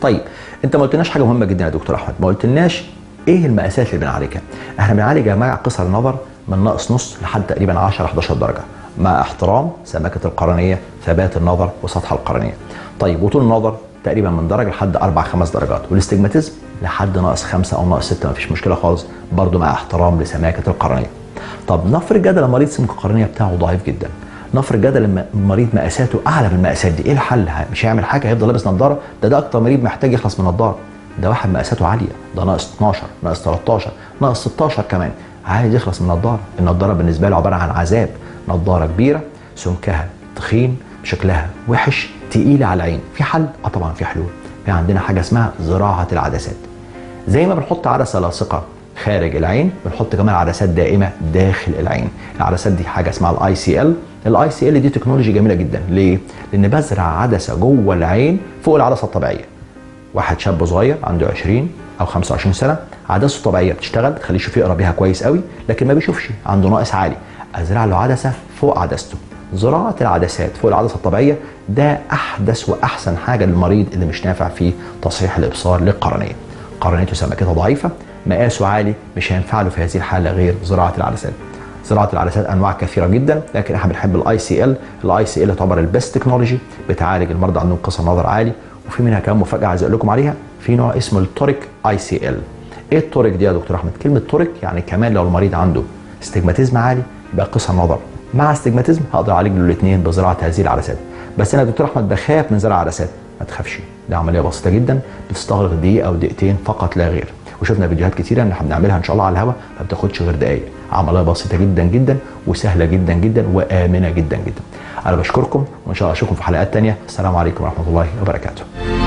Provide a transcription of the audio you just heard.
طيب انت ما قلتلناش حاجه مهمه جدا يا دكتور احمد ما قلتلناش ايه المقاسات اللي بنعالجها احنا بنعالج يا جماعه قصر النظر من ناقص نص لحد تقريبا 10 11 درجه مع احترام سماكه القرنيه ثبات النظر وسطح القرنيه طيب وطول النظر تقريبا من درجه لحد اربع خمس درجات والاستجماتيزم لحد ناقص خمسه او ناقص سته مفيش مشكله خالص برضو مع احترام لسماكه القرنيه طب نفرض جدل المريض سمك القرنيه بتاعه ضعيف جدا نفرض جدل لما المريض مقاساته اعلى من المقاسات دي ايه الحل مش هيعمل حاجه هيفضل لابس نظاره ده ده اكتر مريض محتاج يخلص من النظاره ده واحد مقاساته عاليه ده ناقص 12 ناقص 13 ناقص 16 كمان عايز يخلص من النضاره النضاره بالنسبه له عباره عن عذاب نضاره كبيره سمكها تخين شكلها وحش تقيله على العين في حل اه طبعا في حلول في عندنا حاجه اسمها زراعه العدسات زي ما بنحط عدسه لاصقه خارج العين بنحط كمان عدسات دائمه داخل العين العدسات دي حاجه اسمها الاي سي ال الاي سي ال دي تكنولوجي جميله جدا ليه لان بزرع عدسه جوه العين فوق العدسه الطبيعيه واحد شاب صغير عنده 20 او 25 سنه عدسته طبيعيه بتشتغل بتخليه يشوف يقرا بيها كويس قوي لكن ما بيشوفش عنده ناقص عالي ازرع له عدسه فوق عدسته زراعه العدسات فوق العدسه الطبيعيه ده احدث واحسن حاجه للمريض اللي مش نافع في تصحيح الابصار للقرنيه قرنيته سمكتها ضعيفه مقاسه عالي مش هينفع له في هذه الحاله غير زراعه العدسات زراعه العدسات انواع كثيره جدا لكن احنا بنحب الاي سي ال الاي سي ال تعتبر البيست تكنولوجي بتعالج المرضى عندهم قصر نظر عالي وفي منها كمان مفاجاه عايز اقول لكم عليها في نوع اسمه التوريك اي سي ال ايه التوريك دي يا دكتور احمد كلمه توريك يعني كمان لو المريض عنده استجماتيزم عالي يبقى قصر نظر مع استجماتيزم هقدر اعالج له الاثنين بزراعه هذه العدسات بس انا يا دكتور احمد بخاف من زرع عدسات ما تخافش دي عمليه بسيطه جدا بتستغرق دقيقه او دقيقتين فقط لا غير وشفنا فيديوهات كتيره ان احنا بنعملها ان شاء الله على الهواء ما بتاخدش غير دقائق عمليه بسيطه جدا جدا وسهله جدا جدا وامنه جدا جدا انا بشكركم وان شاء الله اشوفكم في حلقات تانية السلام عليكم ورحمه الله وبركاته